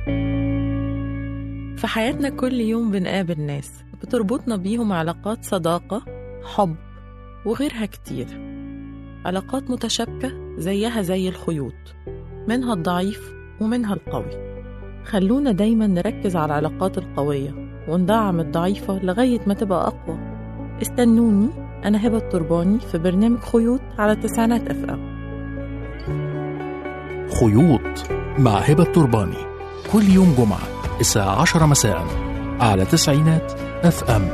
في حياتنا كل يوم بنقابل ناس بتربطنا بيهم علاقات صداقة حب وغيرها كتير علاقات متشابكة زيها زي الخيوط منها الضعيف ومنها القوي خلونا دايما نركز على العلاقات القوية وندعم الضعيفة لغاية ما تبقى أقوى استنوني أنا هبة الترباني في برنامج خيوط على تسعينات أف أم خيوط مع هبة الترباني كل يوم جمعة الساعة 10 مساء على تسعينات اف ام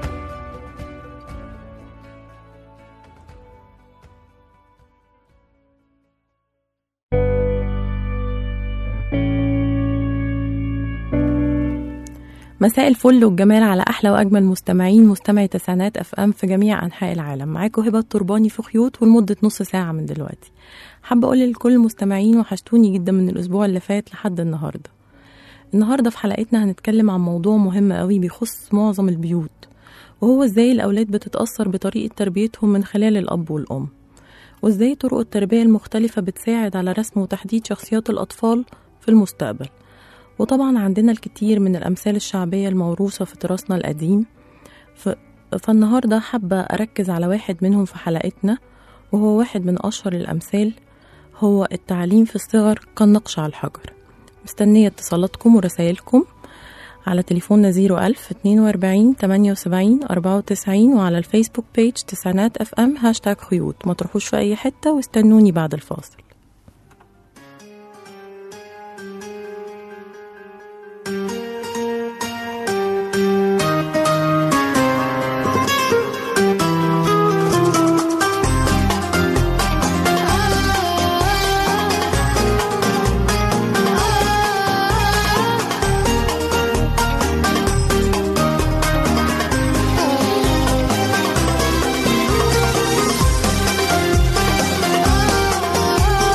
مساء الفل والجمال على احلى واجمل مستمعين مستمعي تسعينات اف ام في جميع انحاء العالم معاكم هبه الترباني في خيوط ولمده نص ساعه من دلوقتي حابه اقول لكل المستمعين وحشتوني جدا من الاسبوع اللي فات لحد النهارده النهارده في حلقتنا هنتكلم عن موضوع مهم قوي بيخص معظم البيوت وهو ازاي الاولاد بتتاثر بطريقه تربيتهم من خلال الاب والام وازاي طرق التربيه المختلفه بتساعد على رسم وتحديد شخصيات الاطفال في المستقبل وطبعا عندنا الكتير من الأمثال الشعبية الموروثة في تراثنا القديم ف... فالنهاردة حابة أركز على واحد منهم في حلقتنا وهو واحد من أشهر الأمثال هو التعليم في الصغر كالنقش على الحجر مستنية اتصالاتكم ورسائلكم على تليفوننا 01000 42 78 94 وعلى الفيسبوك بيج تسعينات اف ام هاشتاج خيوط ما تروحوش في أي حتة واستنوني بعد الفاصل Ah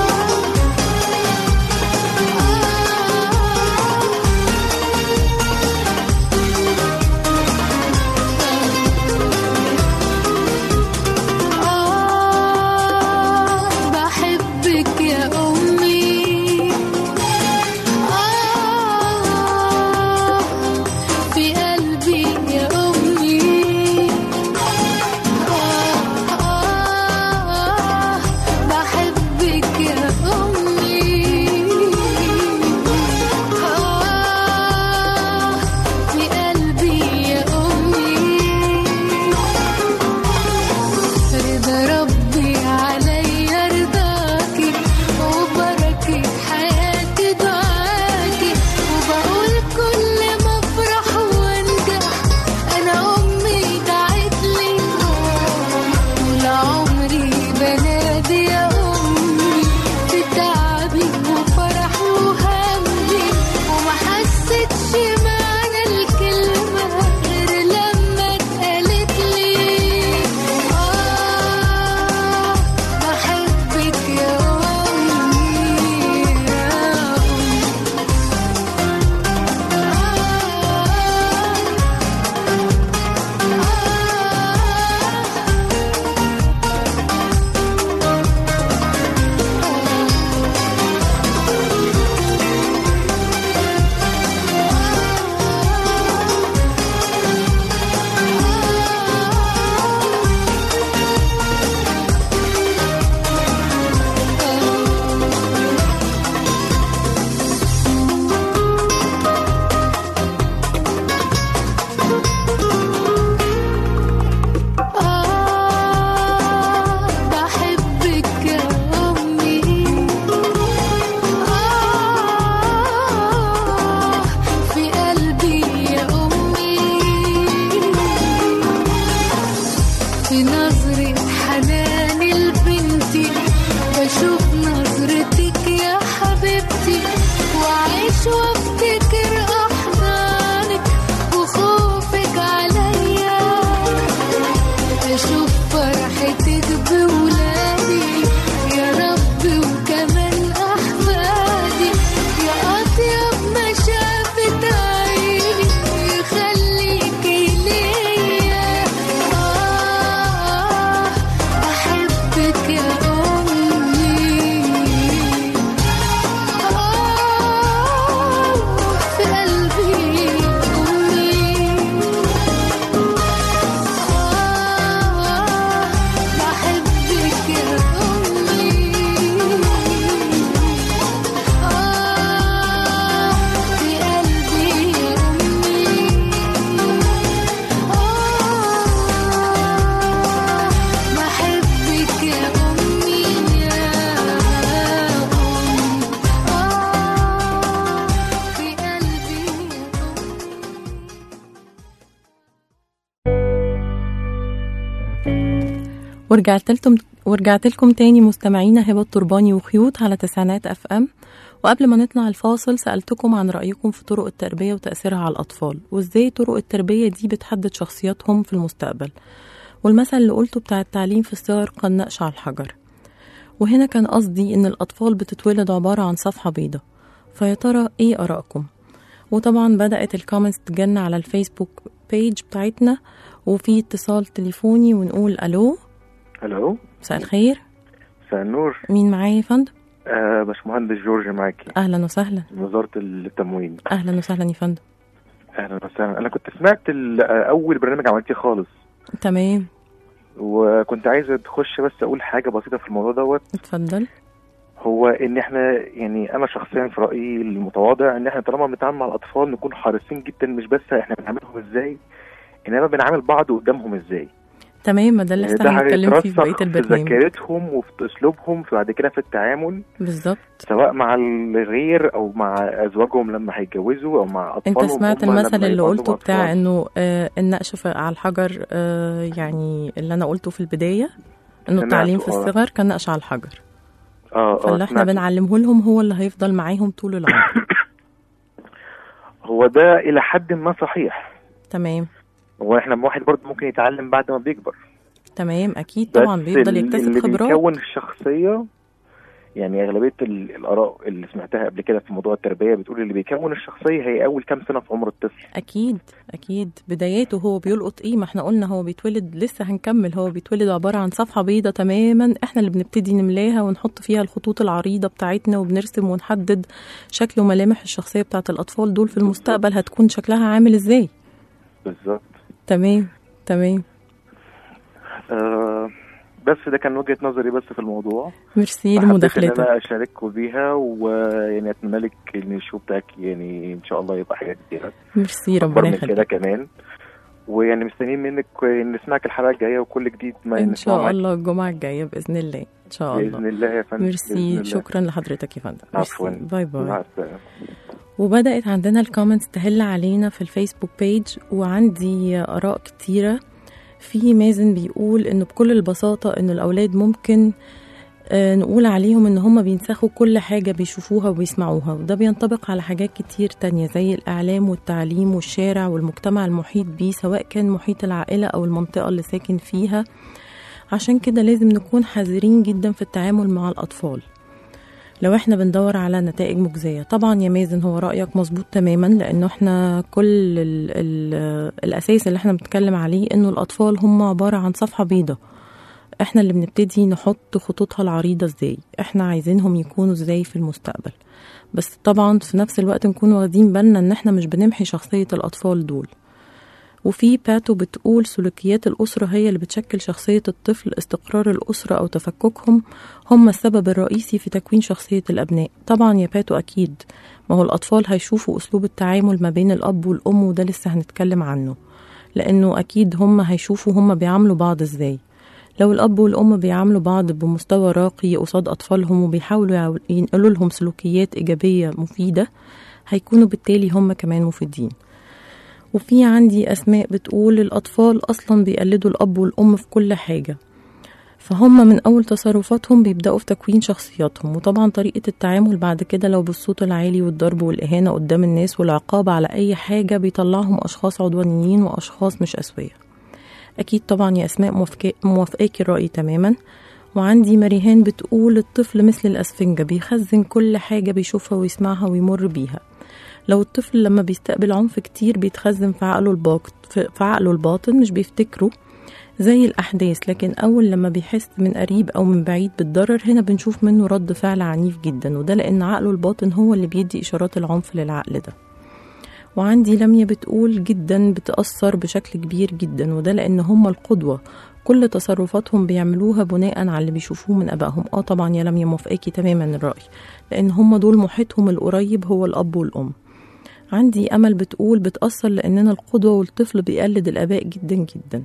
ورجعت لكم ورجعت لكم تاني مستمعينا هبة الترباني وخيوط على تسعينات اف ام وقبل ما نطلع الفاصل سألتكم عن رأيكم في طرق التربية وتأثيرها على الأطفال وإزاي طرق التربية دي بتحدد شخصياتهم في المستقبل والمثل اللي قلته بتاع التعليم في الصغر كالنقش على الحجر وهنا كان قصدي إن الأطفال بتتولد عبارة عن صفحة بيضة فيا ترى إيه آرائكم وطبعا بدأت الكومنتس تجن على الفيسبوك بيج بتاعتنا وفي اتصال تليفوني ونقول ألو الو مساء الخير مساء النور مين معايا يا فندم آه باشمهندس جورج معاكي أهلا وسهلا من وزاره التموين أهلا وسهلا يا فندم اهلا وسهلا انا كنت سمعت ال- آه، اول برنامج عملتيه خالص تمام وكنت عايز تخش بس اقول حاجه بسيطه في الموضوع دوت اتفضل هو ان احنا يعني انا شخصيا في رايي المتواضع ان احنا طالما بنتعامل مع الاطفال نكون حريصين جدا مش بس احنا بنعاملهم ازاي انما بنعامل بعض قدامهم ازاي تمام ما ده اللي يعني احنا هنتكلم فيه في بقية هيترسخ في البرنامج ذاكرتهم وفي اسلوبهم في بعد كده في التعامل بالظبط سواء مع الغير او مع ازواجهم لما هيتجوزوا او مع انت اطفالهم سمعت هم المثل لما اللي يبقوا قلته عندهم بتاع أطفال. انه آه النقش في- على الحجر آه يعني اللي انا قلته في البداية انه سمعته، التعليم في آه. الصغر كان نقش على الحجر اه اه فاللي احنا سمعت. بنعلمه لهم هو اللي هيفضل معاهم طول العمر هو ده الى حد ما صحيح تمام هو احنا واحد برضه ممكن يتعلم بعد ما بيكبر تمام اكيد بس طبعا بيفضل ال- يكتسب اللي خبرات بيكون الشخصيه يعني اغلبيه ال- الاراء اللي سمعتها قبل كده في موضوع التربيه بتقول اللي بيكون الشخصيه هي اول كام سنه في عمر الطفل اكيد اكيد بداياته هو بيلقط ايه ما احنا قلنا هو بيتولد لسه هنكمل هو بيتولد عباره عن صفحه بيضة تماما احنا اللي بنبتدي نملاها ونحط فيها الخطوط العريضه بتاعتنا وبنرسم ونحدد شكل وملامح الشخصيه بتاعت الاطفال دول في المستقبل هتكون شكلها عامل ازاي بالظبط تمام تمام آه بس ده كان وجهه نظري بس في الموضوع ميرسي فحبيت ان لمداخلتك انا اشارككم بيها ويعني اتمنى لك ان الشو بتاعك يعني ان شاء الله يبقى حاجه كتيره ميرسي اكبر ربنا من كده يخليك كمان ويعني مستنيين منك نسمعك الحلقه الجايه وكل جديد ما ان نسمعه شاء معاك. الله الجمعه الجايه باذن الله ان شاء الله باذن الله يا فندم بإذن ميرسي الله. شكرا لحضرتك يا فندم ميرسي. عفوا باي باي مع السلامه وبدأت عندنا الكومنتس تهل علينا في الفيسبوك بيج وعندي آراء كتيرة في مازن بيقول إنه بكل البساطة إنه الأولاد ممكن آه، نقول عليهم إن هم بينسخوا كل حاجة بيشوفوها وبيسمعوها وده بينطبق على حاجات كتير تانية زي الإعلام والتعليم والشارع والمجتمع المحيط بيه سواء كان محيط العائلة أو المنطقة اللي ساكن فيها عشان كده لازم نكون حذرين جدا في التعامل مع الأطفال لو احنا بندور على نتائج مجزية طبعا يا مازن هو رأيك مظبوط تماما لأنه احنا كل ال ال الأساس اللي احنا بنتكلم عليه إنه الأطفال هم عبارة عن صفحة بيضة احنا اللي بنبتدي نحط خطوطها العريضة ازاي احنا عايزينهم يكونوا ازاي في المستقبل بس طبعا في نفس الوقت نكون واخدين بالنا ان احنا مش بنمحي شخصية الأطفال دول وفي باتو بتقول سلوكيات الأسرة هي اللي بتشكل شخصية الطفل استقرار الأسرة أو تفككهم هم السبب الرئيسي في تكوين شخصية الأبناء طبعا يا باتو أكيد ما هو الأطفال هيشوفوا أسلوب التعامل ما بين الأب والأم وده لسه هنتكلم عنه لأنه أكيد هم هيشوفوا هم بيعاملوا بعض إزاي لو الأب والأم بيعاملوا بعض بمستوى راقي قصاد أطفالهم وبيحاولوا يعو- ينقلوا لهم سلوكيات إيجابية مفيدة هيكونوا بالتالي هم كمان مفيدين وفي عندي أسماء بتقول الأطفال أصلا بيقلدوا الأب والأم في كل حاجة فهم من أول تصرفاتهم بيبدأوا في تكوين شخصياتهم وطبعا طريقة التعامل بعد كده لو بالصوت العالي والضرب والإهانة قدام الناس والعقاب على أي حاجة بيطلعهم أشخاص عدوانيين وأشخاص مش أسوية أكيد طبعا يا أسماء موافقة- موافقاكي الرأي تماما وعندي مريهان بتقول الطفل مثل الأسفنجة بيخزن كل حاجة بيشوفها ويسمعها ويمر بيها لو الطفل لما بيستقبل عنف كتير بيتخزن في عقله الباطن في في عقله الباطن مش بيفتكره زي الأحداث لكن أول لما بيحس من قريب أو من بعيد بالضرر هنا بنشوف منه رد فعل عنيف جدا وده لأن عقله الباطن هو اللي بيدي إشارات العنف للعقل ده وعندي لميا بتقول جدا بتأثر بشكل كبير جدا وده لأن هم القدوة كل تصرفاتهم بيعملوها بناء على اللي بيشوفوه من أبائهم اه طبعا يا لميا موافقاكي تماما الرأي لأن هم دول محيطهم القريب هو الأب والأم عندي أمل بتقول بتأثر لأننا القدوة والطفل بيقلد الآباء جدا جدا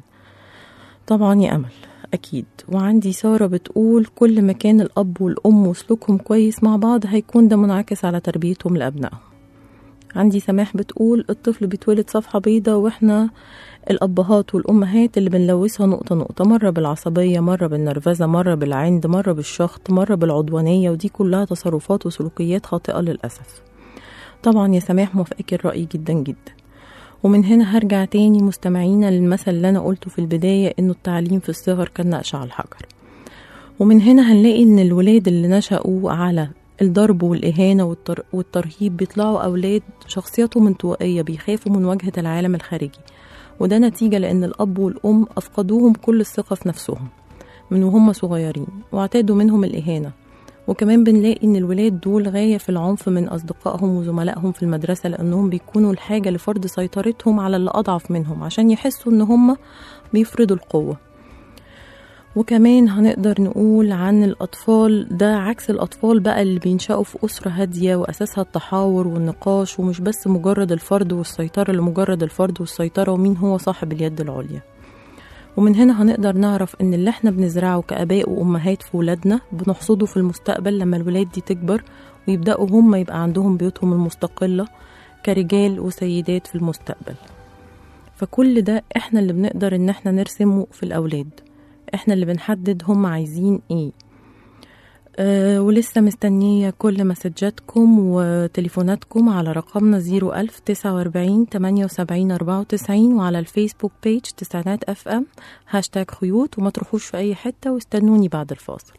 طبعا يا أمل أكيد وعندي سارة بتقول كل ما كان الأب والأم وسلوكهم كويس مع بعض هيكون ده منعكس على تربيتهم لأبنائهم عندي سماح بتقول الطفل بيتولد صفحة بيضة واحنا الأبهات والأمهات اللي بنلوثها نقطة نقطة مرة بالعصبية مرة بالنرفزة مرة بالعند مرة بالشخط مرة بالعدوانية ودي كلها تصرفات وسلوكيات خاطئة للأسف طبعا يا سماح موافقك الرأي جدا جدا ومن هنا هرجع تاني مستمعينا للمثل اللي أنا قلته في البداية إنه التعليم في الصغر كالنقش على الحجر ومن هنا هنلاقي إن الولاد اللي نشأوا على الضرب والإهانة والتر... والترهيب بيطلعوا أولاد شخصياتهم انطوائية بيخافوا من واجهة العالم الخارجي وده نتيجة لأن الأب والأم أفقدوهم كل الثقة في نفسهم من وهم صغيرين واعتادوا منهم الإهانة وكمان بنلاقي إن الولاد دول غاية في العنف من أصدقائهم وزملائهم في المدرسة لأنهم بيكونوا الحاجة لفرض سيطرتهم على اللي أضعف منهم عشان يحسوا إن هم بيفرضوا القوة وكمان هنقدر نقول عن الأطفال ده عكس الأطفال بقى اللي بينشأوا في أسرة هادية وأساسها التحاور والنقاش ومش بس مجرد الفرد والسيطرة لمجرد الفرد والسيطرة ومين هو صاحب اليد العليا ومن هنا هنقدر نعرف إن اللي احنا بنزرعه كآباء وأمهات في ولادنا بنحصده في المستقبل لما الولاد دي تكبر ويبدأوا هم يبقى عندهم بيوتهم المستقلة كرجال وسيدات في المستقبل فكل ده احنا اللي بنقدر ان احنا نرسمه في الأولاد احنا اللي بنحدد هم عايزين ايه أه ولسه مستنية كل مسجاتكم وتليفوناتكم على رقمنا 01000 49 78 94 وعلى الفيسبوك بيج تسعينات اف ام هاشتاج خيوط وما تروحوش في اي حتة واستنوني بعد الفاصل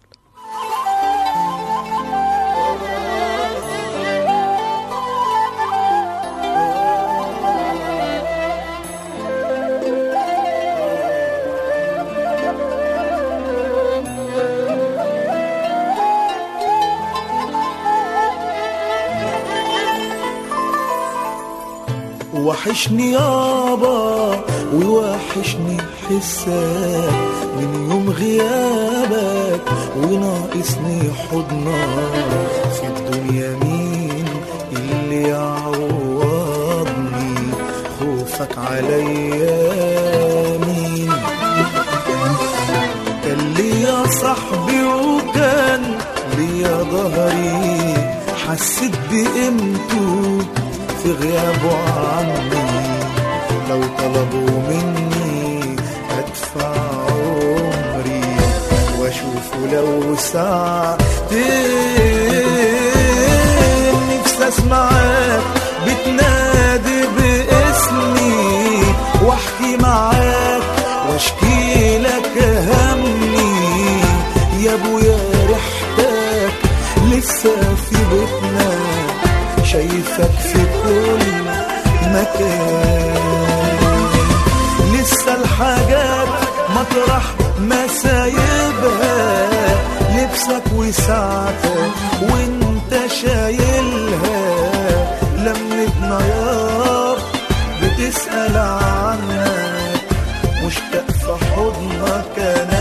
وحشني يابا ووحشني حسك من يوم غيابك وناقصني حضنك في الدنيا مين اللي يعوضني خوفك عليا مين كان ليا صاحبي وكان ليا ظهري حسيت بقيمته في غيابه عني لو طلبوا مني ادفع عمري واشوفه لو ساعتين نفسي اسمعك بتنادي باسمي واحكي معاك واشكي لك همي يا ابويا ريحتك لسه في بيتنا شايفك في كل مكان لسه الحاجات مطرح ما سايبها لبسك وساعتك وانت شايلها لمتنا ياب بتسأل عنك مشتاق في حضنك انا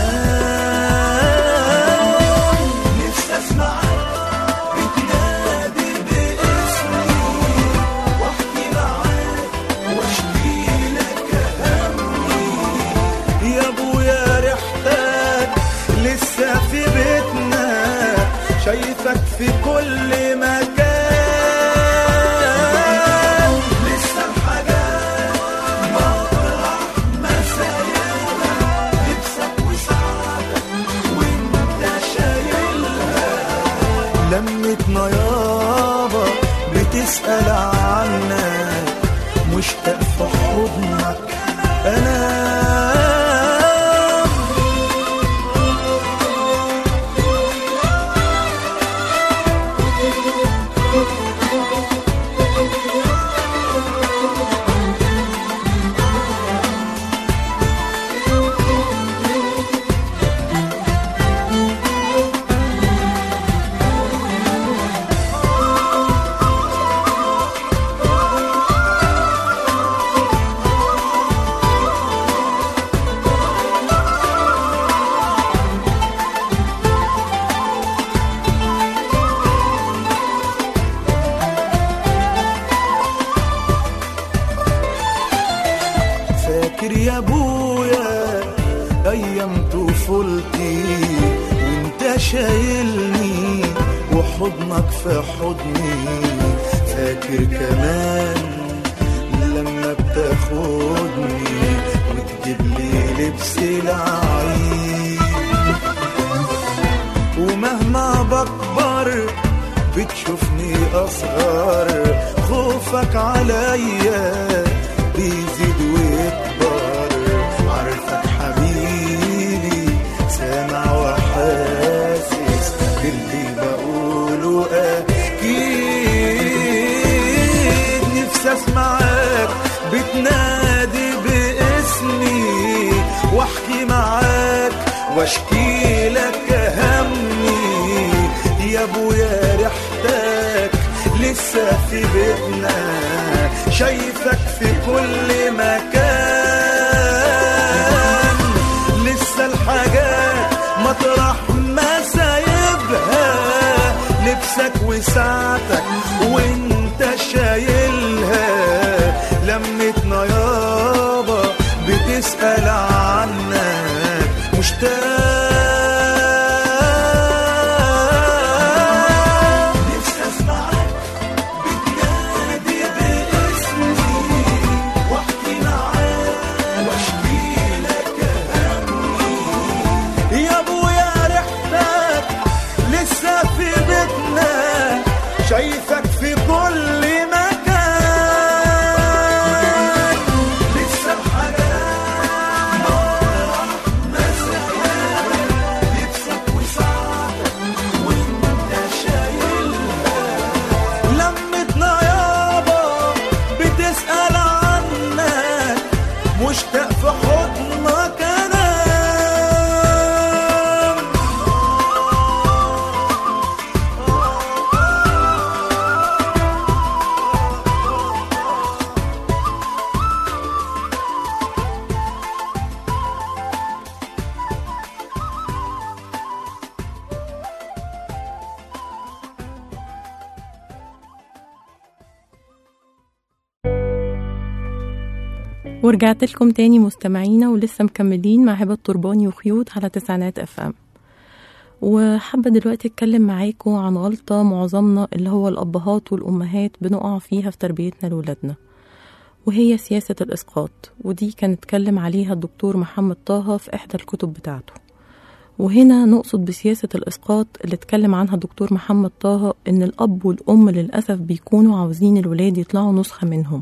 نفسي اسمعك بتنادي باسمي واحكي معاك واشكي لك همي يا ابويا ريحتك لسه في بيتنا شايفك في كل مكان لسه الحاجات مطرح ما سايبها لبسك وسعادك وانت شايلها لمتنا يابا بتسأل عنك مشتاق في حضنك انا فاكر يا ابويا ايام طفولتي وانت شايلني وحضنك في حضني فاكر كمان لما بتاخدني وتجيب لي لبس العيد ومهما بكبر بتشوفني اصغر خوفك عليا بيزيد ويكبر عارفك حبيبي سامع وحاسس باللي بقوله اكيد نفسي اسمعك بتنادي باسمي واحكي معاك واشكي لك همي يا ابويا ريحتك لسه في بيتنا شايفك في كل مكان لسه الحاجات مطرح ما سايبها لبسك وساعتك وانت شايلها لمتنا يابا بتسأل عنك مشتاق نفسي اسمعك بتنادي باسمي واحكي معاك واشكي لك همي يا ابويا ريحتك لسه في بيتنا شايفك في كل مكان لسه الحاجات مطرح ما سهلها لبسك وساعتك وانت شايلها لمتنا يابا بتسأل عنك مشتاق في حضنك انا ورجعت لكم تاني مستمعينا ولسه مكملين مع هبة الترباني وخيوط على تسعينات اف ام وحابة دلوقتي اتكلم معاكم عن غلطة معظمنا اللي هو الأبهات والأمهات بنقع فيها في تربيتنا لولادنا وهي سياسة الإسقاط ودي كان اتكلم عليها الدكتور محمد طه في إحدى الكتب بتاعته وهنا نقصد بسياسة الإسقاط اللي اتكلم عنها الدكتور محمد طه إن الأب والأم للأسف بيكونوا عاوزين الولاد يطلعوا نسخة منهم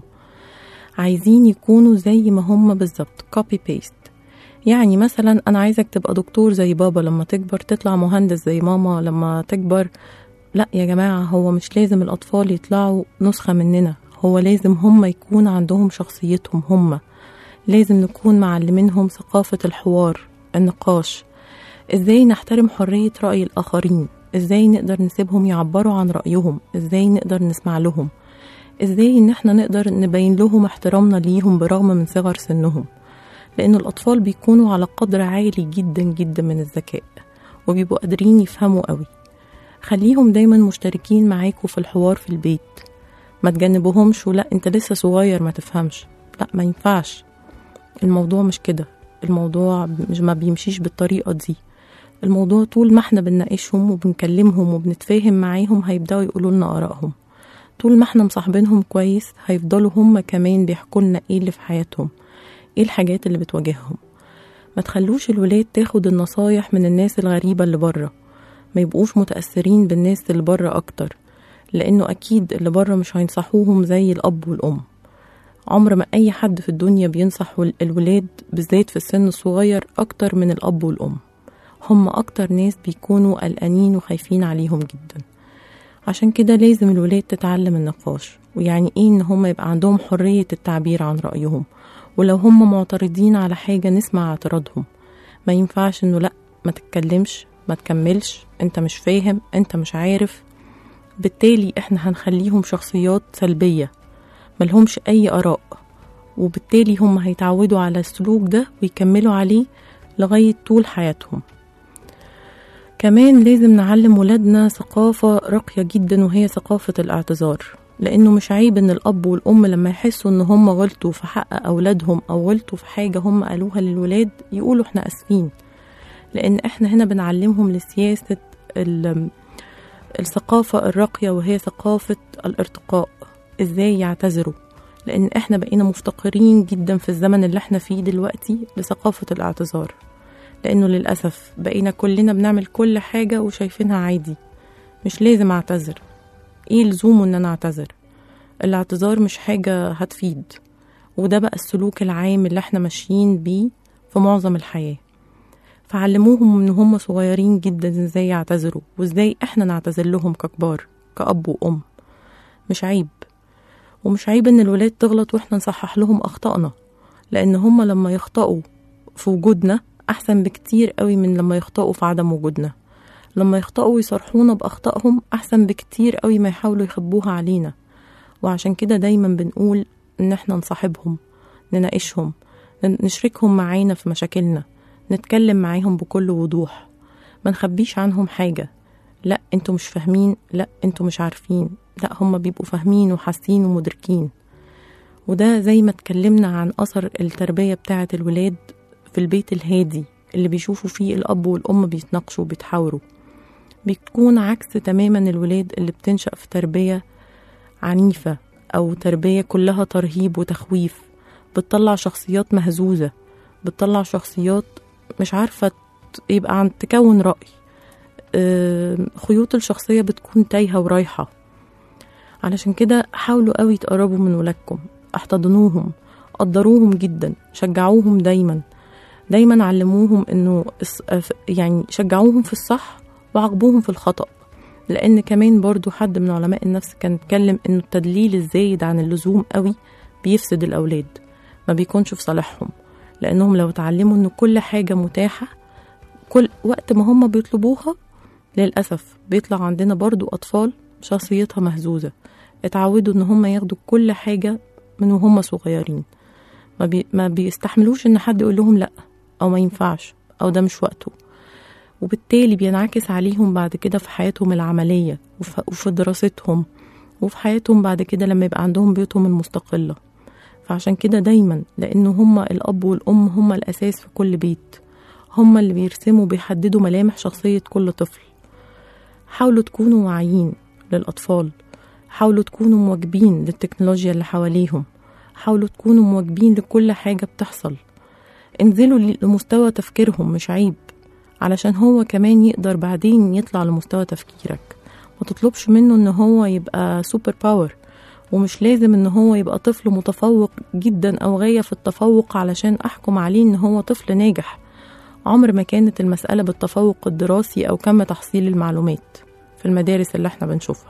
عايزين يكونوا زي ما هم بالظبط كوبي بيست يعني مثلا انا عايزك تبقى دكتور زي بابا لما تكبر تطلع مهندس زي ماما لما تكبر لا يا جماعة هو مش لازم الأطفال يطلعوا نسخة مننا هو لازم هم يكون عندهم شخصيتهم هم لازم نكون معلمينهم ثقافة الحوار النقاش ازاي نحترم حرية رأي الآخرين ازاي نقدر نسيبهم يعبروا عن رأيهم ازاي نقدر نسمع لهم ازاي ان احنا نقدر نبين لهم احترامنا ليهم برغم من صغر سنهم لان الاطفال بيكونوا على قدر عالي جدا جدا من الذكاء وبيبقوا قادرين يفهموا قوي خليهم دايما مشتركين معاكوا في الحوار في البيت ما تجنبوهمش ولا انت لسه صغير ما تفهمش لا ما ينفعش الموضوع مش كده الموضوع مش ما بيمشيش بالطريقة دي الموضوع طول ما احنا بنناقشهم وبنكلمهم وبنتفاهم معاهم هيبدأوا يقولوا لنا آرائهم طول ما احنا مصاحبينهم كويس هيفضلوا هم كمان بيحكوا لنا ايه اللي في حياتهم ايه الحاجات اللي بتواجههم ما تخلوش الولاد تاخد النصايح من الناس الغريبة اللي بره ما يبقوش متأثرين بالناس اللي بره أكتر لأنه أكيد اللي بره مش هينصحوهم زي الأب والأم عمر ما أي حد في الدنيا بينصح الولاد بالذات في السن الصغير أكتر من الأب والأم هم أكتر ناس بيكونوا قلقانين وخايفين عليهم جدا عشان كده لازم الولاد تتعلم النقاش ويعني ايه ان هم يبقى عندهم حرية التعبير عن رأيهم ولو هم معترضين على حاجة نسمع اعتراضهم ما ينفعش انه لا ما تتكلمش ما تكملش انت مش فاهم انت مش عارف بالتالي احنا هنخليهم شخصيات سلبية ملهمش اي اراء وبالتالي هم هيتعودوا على السلوك ده ويكملوا عليه لغاية طول حياتهم كمان لازم نعلم ولادنا ثقافة راقية جدا وهي ثقافة الاعتذار لأنه مش عيب إن الأب والأم لما يحسوا إن هم غلطوا في حق أولادهم أو غلطوا في حاجة هم قالوها للولاد يقولوا إحنا آسفين لأن إحنا هنا بنعلمهم لسياسة ال- الثقافة الراقية وهي ثقافة الارتقاء ازاي يعتذروا لان احنا بقينا مفتقرين جدا في الزمن اللي احنا فيه دلوقتي لثقافة الاعتذار لانه للأسف بقينا كلنا بنعمل كل حاجة وشايفينها عادي مش لازم اعتذر ايه لزومه ان انا اعتذر الاعتذار مش حاجة هتفيد وده بقى السلوك العام اللي احنا ماشيين بيه في معظم الحياة فعلموهم من هم صغيرين جدا ازاي يعتذروا وازاي احنا نعتذر لهم ككبار كأب وأم مش عيب ومش عيب ان الولاد تغلط واحنا نصحح لهم اخطائنا لان هم لما يخطئوا في وجودنا احسن بكتير قوي من لما يخطئوا في عدم وجودنا لما يخطئوا ويصرحونا باخطائهم احسن بكتير قوي ما يحاولوا يخبوها علينا وعشان كده دايما بنقول ان احنا نصاحبهم نناقشهم ن- نشركهم معانا في مشاكلنا نتكلم معاهم بكل وضوح ما نخبيش عنهم حاجة لا انتوا مش فاهمين لا انتوا مش عارفين لا هم بيبقوا فاهمين وحاسين ومدركين وده زي ما اتكلمنا عن أثر التربية بتاعة الولاد في البيت الهادي اللي بيشوفوا فيه الأب والأم بيتناقشوا وبيتحاوروا بتكون عكس تماما الولاد اللي بتنشأ في تربية عنيفة أو تربية كلها ترهيب وتخويف بتطلع شخصيات مهزوزة بتطلع شخصيات مش عارفة ت- يبقى عن تكون رأي آه، خيوط الشخصية بتكون تايهة ورايحة علشان كده حاولوا قوي تقربوا من ولادكم احتضنوهم قدروهم جدا شجعوهم دايما دايما علموهم انه الص- أف- يعني شجعوهم في الصح وعاقبوهم في الخطأ لان كمان برضو حد من علماء النفس كان اتكلم انه التدليل الزايد عن اللزوم قوي بيفسد الاولاد ما بيكونش في صالحهم لانهم لو اتعلموا ان كل حاجه متاحه كل وقت ما هم بيطلبوها للاسف بيطلع عندنا برضو اطفال شخصيتها مهزوزه اتعودوا ان هم ياخدوا كل حاجه من وهم صغيرين ما, بي ما بيستحملوش ان حد يقول لهم لا او ما ينفعش او ده مش وقته وبالتالي بينعكس عليهم بعد كده في حياتهم العمليه وف- وفي دراستهم وفي حياتهم بعد كده لما يبقى عندهم بيوتهم المستقله فعشان كده دايما لأنه هما الأب والأم هما الأساس في كل بيت هما اللي بيرسموا وبيحددوا ملامح شخصية كل طفل حاولوا تكونوا واعيين للأطفال حاولوا تكونوا مواجبين للتكنولوجيا اللي حواليهم حاولوا تكونوا مواجبين لكل حاجة بتحصل انزلوا ل- لمستوى تفكيرهم مش عيب علشان هو كمان يقدر بعدين يطلع لمستوى تفكيرك ما تطلبش منه ان هو يبقى سوبر باور ومش لازم ان هو يبقى طفل متفوق جدا او غاية في التفوق علشان احكم عليه ان هو طفل ناجح عمر ما كانت المسألة بالتفوق الدراسي او كم تحصيل المعلومات في المدارس اللي احنا بنشوفها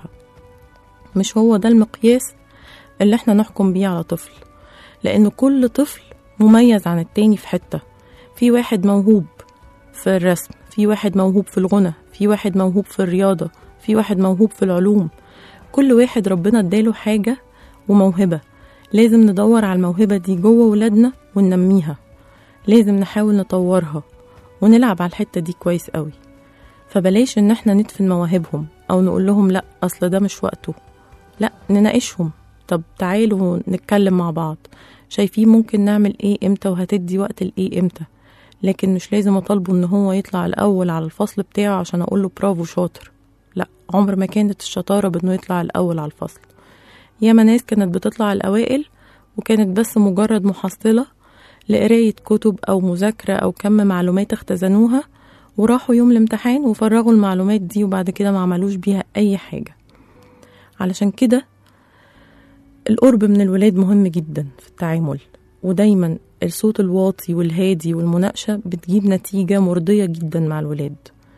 مش هو ده المقياس اللي احنا نحكم بيه على طفل لان كل طفل مميز عن التاني في حتة في واحد موهوب في الرسم في واحد موهوب في الغنى في واحد موهوب في الرياضة في واحد موهوب في العلوم كل واحد ربنا اداله حاجة وموهبة لازم ندور على الموهبة دي جوه ولادنا وننميها لازم نحاول نطورها ونلعب على الحتة دي كويس قوي فبلاش ان احنا ندفن مواهبهم او نقول لهم لا اصل ده مش وقته لا نناقشهم طب تعالوا نتكلم مع بعض شايفين ممكن نعمل ايه امتى وهتدي وقت الايه امتى لكن مش لازم اطالبه ان هو يطلع الاول على الفصل بتاعه عشان اقول له برافو شاطر لا عمر ما كانت الشطارة بانه يطلع الاول على الفصل ياما ناس كانت بتطلع الاوائل وكانت بس مجرد محصلة لقراية كتب او مذاكرة او كم معلومات اختزنوها وراحوا يوم الامتحان وفرغوا المعلومات دي وبعد كده ما عملوش بيها اي حاجة علشان كده القرب من الولاد مهم جدا في التعامل ودايما الصوت الواطي والهادي والمناقشة بتجيب نتيجة مرضية جدا مع الولاد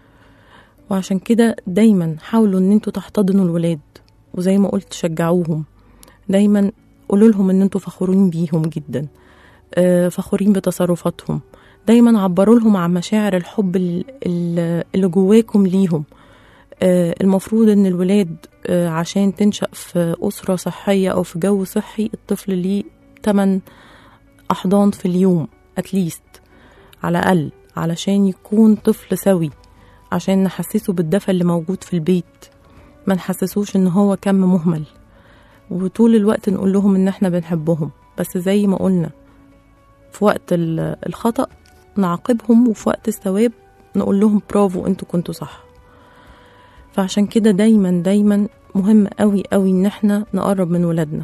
وعشان كده دايما حاولوا ان انتوا تحتضنوا الولاد وزي ما قلت شجعوهم دايما قولوا لهم ان انتوا فخورين بيهم جدا آه، فخورين بتصرفاتهم دايما عبروا لهم عن مشاعر الحب ال- ال- اللي جواكم ليهم آه، المفروض ان الولاد آه، عشان تنشأ في أسرة صحية أو في جو صحي الطفل ليه 8 أحضان في اليوم أتليست على الأقل علشان يكون طفل سوي عشان نحسسه بالدفى اللي موجود في البيت ما نحسسوش ان هو كم مهمل وطول الوقت نقول لهم ان احنا بنحبهم بس زي ما قلنا في وقت ال- الخطأ نعاقبهم وفي وقت الثواب نقول لهم برافو انتوا كنتوا صح فعشان كده دايما دايما مهم قوي قوي ان احنا نقرب من ولادنا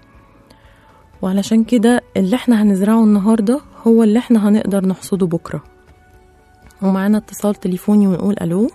وعلشان كده اللي احنا هنزرعه النهاردة هو اللي احنا هنقدر نحصده بكرة ومعانا اتصال تليفوني ونقول الو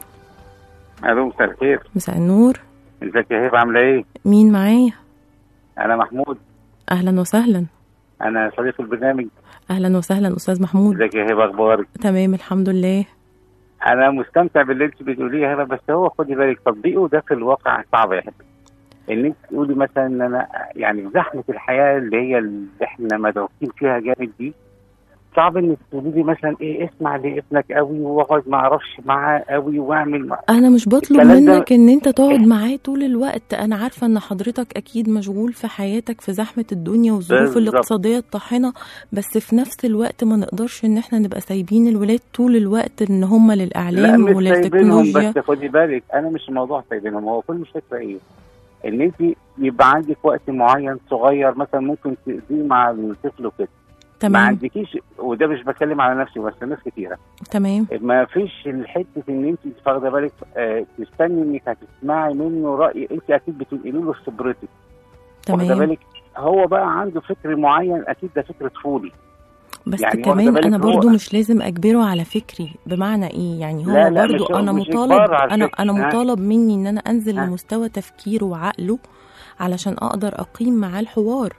الو مساء الخير مساء النور ازيك يا هبه عامله ايه؟ مين معايا انا محمود اهلا وسهلا انا صديق البرنامج اهلا وسهلا استاذ محمود ازيك يا هبه اخبارك؟ تمام الحمد لله انا مستمتع باللي انت بتقوليه يا هبه بس هو خدي بالك تطبيقه ده في الواقع صعب يا هبه ان انت تقولي مثلا ان انا يعني في زحمه الحياه اللي هي اللي احنا مدعوكين فيها جامد دي صعب انك تقولي لي مثلا ايه اسمع لابنك قوي واقعد ما اعرفش معاه قوي واعمل مع... انا مش بطلب الكلام ده- منك ان انت تقعد معاه طول الوقت انا عارفه ان حضرتك اكيد مشغول في حياتك في زحمه الدنيا والظروف بالظبط. الاقتصاديه الطاحنه بس في نفس الوقت ما نقدرش ان احنا نبقى سايبين الولاد طول الوقت ان هم لا للاعلام مش سايبينهم وللتكنولوجيا بس خدي بالك انا مش الموضوع سايبينهم هو كل الفكره ايه؟ ان انت يبقى عندك وقت معين صغير مثلا ممكن تقضيه مع الطفل وكده ما تمام عندكيش وده مش بتكلم على نفسي بس ناس كتيره تمام ما فيش الحته ان انت واخده بالك آه تستني انك هتسمعي منه راي انت اكيد بتنقلي له خبرتك واخده تمام بالك هو بقى عنده فكر معين اكيد ده فكر طفولي بس يعني واخدة كمان بالك انا هو- برضو مش لازم اجبره على فكري بمعنى ايه يعني هو لا، لا، برضو مش- انا مش مطالب إجبار على انا فكرة. انا ها؟ مطالب مني ان انا انزل ها؟ لمستوى تفكيره وعقله علشان اقدر اقيم معاه الحوار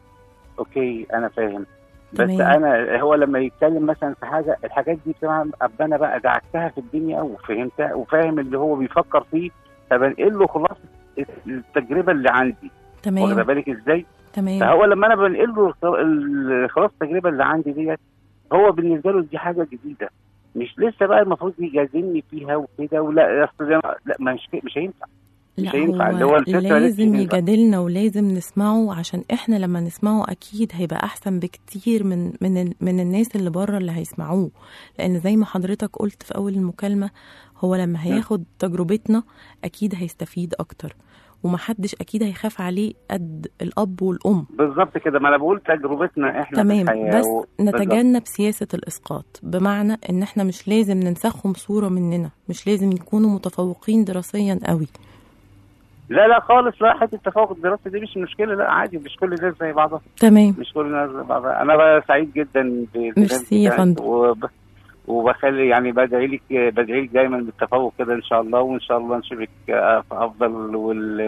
اوكي انا فاهم بس تمام. انا هو لما يتكلم مثلا في حاجه الحاجات دي طبعا ابقى انا بقى دعكتها في الدنيا وفهمتها وفاهم اللي هو بيفكر فيه فبنقل له خلاصه التجربه اللي عندي واخده تمام بالك ازاي؟ تمام فهو لما انا بنقل له الخ- ال- خلاص التجربه اللي عندي ديت هو بالنسبه له دي حاجه جديده مش لسه بقى المفروض يجازمني فيها وكده ولا اصل ده ما- لا مش مش هينفع مش لا هينفع، اللي هو هو الفكرة لسه لازم ينفع. يجادلنا ولازم نسمعه عشان احنا لما نسمعه اكيد هيبقى احسن بكتير من من ال- من الناس اللي بره اللي هيسمعوه لان زي ما حضرتك قلت في اول المكالمه هو لما هياخد تجربتنا اكيد هيستفيد اكتر ومحدش اكيد هيخاف عليه قد الاب والام بالظبط كده ما انا بقول تجربتنا احنا في تمام الحياه بس و- بالظبط. نتجنب سياسة الإسقاط بمعنى إن إحنا مش لازم ننسخهم صورة مننا مش لازم يكونوا متفوقين دراسيا قوي لا لا خالص لا حته التفوق الدراسي دي مش مشكله لا عادي مش كل الناس زي بعضها تمام مش كل الناس زي بعضها انا بقى سعيد جدا بالبرنامج ميرسي يا بتاعك فندم. وب... وبخلي يعني بدعي لك بدعي لك دايما بالتفوق كده ان شاء الله وان شاء الله نشوفك آه، في افضل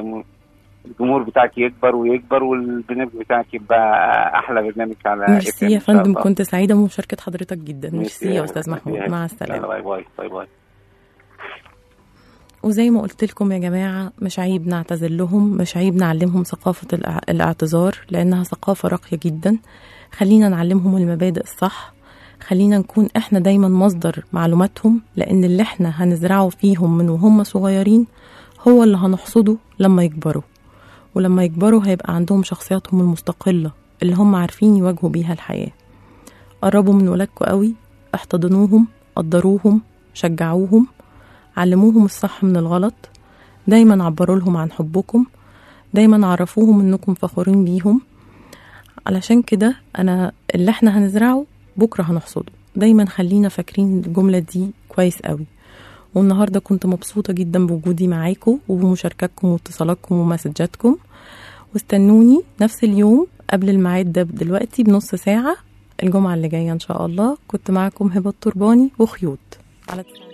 والجمهور بتاعك يكبر ويكبر والبرنامج بتاعك يبقى احلى برنامج على ميرسي FM يا إن شاء فندم الله. كنت سعيدة بمشاركة حضرتك جدا ميرسي يا ميرسي أستاذ ميرسي محمود يا مع يلا، السلامة باي باي باي باي وزي ما قلت لكم يا جماعة مش عيب نعتذر لهم مش عيب نعلمهم ثقافة الع- الاعتذار لأنها ثقافة راقية جدا خلينا نعلمهم المبادئ الصح خلينا نكون احنا دايما مصدر معلوماتهم لأن اللي احنا هنزرعه فيهم من وهم صغيرين هو اللي هنحصده لما يكبروا ولما يكبروا هيبقى عندهم شخصياتهم المستقلة اللي هم عارفين يواجهوا بيها الحياة قربوا من ولادكم قوي احتضنوهم قدروهم شجعوهم علموهم الصح من الغلط دايما عبروا لهم عن حبكم دايما عرفوهم انكم فخورين بيهم علشان كده انا اللي احنا هنزرعه بكره هنحصده دايما خلينا فاكرين الجملة دي كويس قوي والنهاردة كنت مبسوطة جدا بوجودي معاكم وبمشاركتكم واتصالاتكم ومسجاتكم واستنوني نفس اليوم قبل الميعاد ده دلوقتي بنص ساعة الجمعة اللي جاية إن شاء الله كنت معاكم هبة الترباني وخيوط على تسعينات.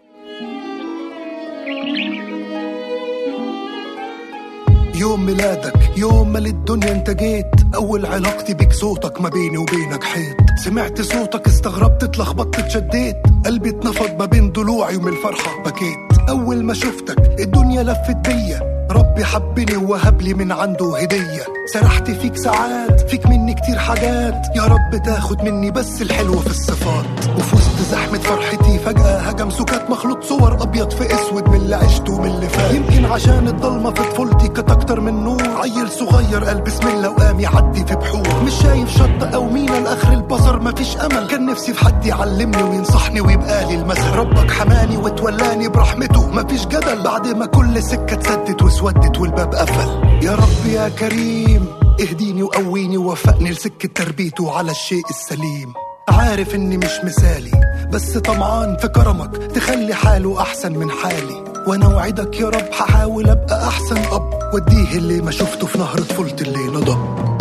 يوم ميلادك يوم ما للدنيا انت جيت اول علاقتي بيك صوتك ما بيني وبينك حيط سمعت صوتك استغربت اتلخبطت اتشديت قلبي اتنفض ما بين ضلوعي ومن الفرحة بكيت اول ما شفتك الدنيا لفت بيا ربي حبني ووهب لي من عنده هدية سرحت فيك ساعات فيك مني كتير حاجات يا رب تاخد مني بس الحلو في الصفات وفي وسط زحمة فرحتي فجأة هجم سكات مخلوط صور أبيض في أسود من اللي عشته ومن اللي فات يمكن عشان الضلمة في طفولتي كانت أكتر من نور عيل صغير قال بسم الله وقام يعدي في بحور مش شايف شط أو مينا لآخر البصر مفيش أمل كان نفسي في حد يعلمني وينصحني ويبقى لي المثل ربك حماني وتولاني برحمته مفيش جدل بعد ما كل سكة اتسدت واسودت والباب قفل يا رب يا كريم اهديني وقويني ووفقني لسكة تربيته على الشيء السليم عارف اني مش مثالي بس طمعان في كرمك تخلي حاله احسن من حالي وانا اوعدك يا رب هحاول ابقى احسن اب واديه اللي ما شفته في نهر طفولتي اللي نضب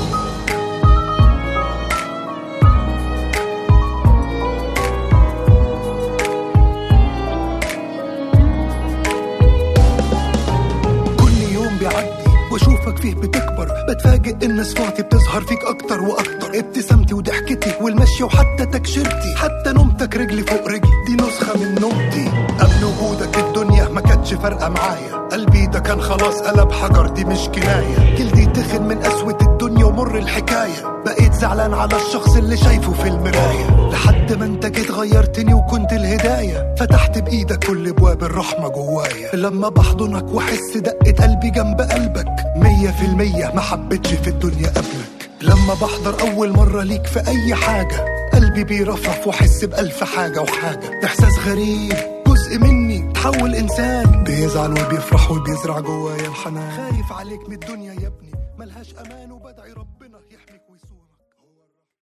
كل يوم بيعدي واشوفك فيه بتكبر بتفاجئ ان صفاتي بتظهر فيك اكتر واكتر ابتسامتي وضحكتي والمشي وحتى تكشيرتي حتى نومتك رجلي فوق رجلي دي نسخه من نومتي قبل وجودك الدنيا ما كانتش فارقه معايا قلبي ده كان خلاص قلب حجر دي مش كنايه جلدي تخن من قسوه الدنيا ومر الحكايه بقيت زعلان على الشخص اللي شايفه في المرايه لحد ما انت جيت غيرتني وكنت الهدايه فتحت بايدك كل ابواب الرحمه جوايا لما بحضنك واحس دقه قلبي جنب قلبك مية في المية ما حبيتش في الدنيا قبلك لما بحضر أول مرة ليك في أي حاجة قلبي بيرفرف وأحس بألف حاجة وحاجة إحساس غريب جزء مني تحول إنسان بيزعل وبيفرح وبيزرع جوايا الحنان خايف عليك من الدنيا يا ابني ملهاش أمان وبدعي رب